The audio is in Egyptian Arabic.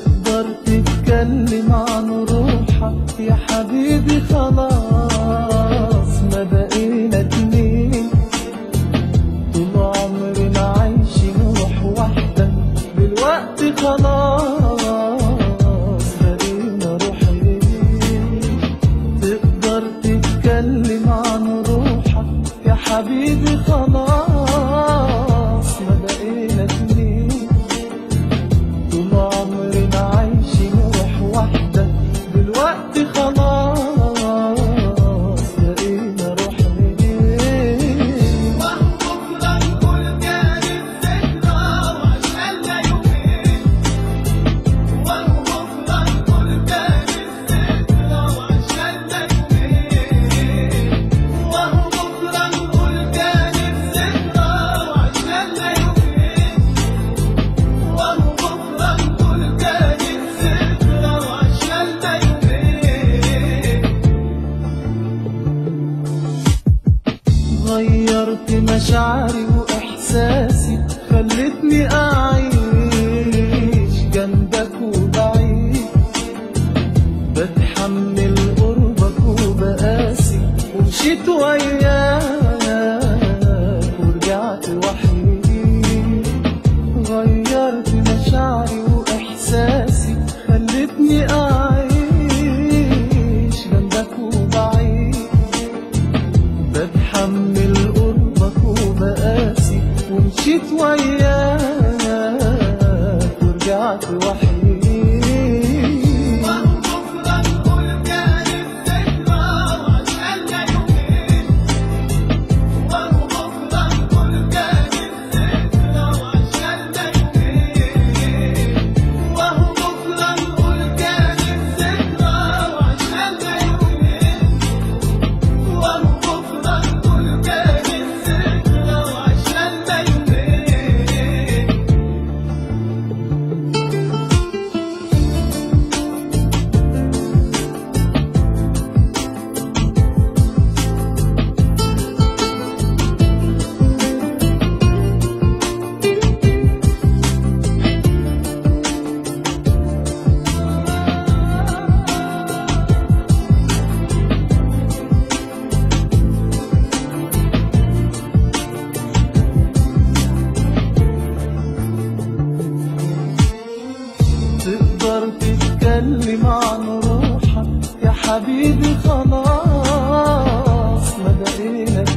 تقدر تتكلم عن روحك يا حبيبي خلاص ما بقينا اتنين طول عمرنا عايشين روح واحدة دلوقتي خلاص بقينا روحين تقدر تتكلم عن روحك يا حبيبي خلاص ما بقينا اتنين طول عمرنا عايشين روح واحدة دلوقتي خلاص بقينا روحين بكرة نقول كانت ذكرى وعشقنا يومين وبكرة نقول كانت ذكرى وعشقنا يومين وبكرة نقول كانت ذكرى وعشقنا يومين وبكرة نقول كانت ذكرى وعشقنا يومين غيرت مشاعري وإحساسي خلتني أعيش جنبك وبعيد بتحمل قربك وبقاسي ومشيت وياك ورجعت وحيد غيرت مشاعري وإحساسي خلتني أعيش جنبك وبعيد بتحمل قربك وبقاسي ومشيت وياك ورجعت وحيد وبكرة نقول كانت ذكرى وعشقنا يومين وبكرة نقول كانت ذكرى وعشقنا يومين وبكرة نقول كانت ذكرى وعشقنا يومين وبكرة نقول كانت ذكرى وعشقنا يومين تقدر تتكلم عن روحك يا حبيبي خلاص ما بقينا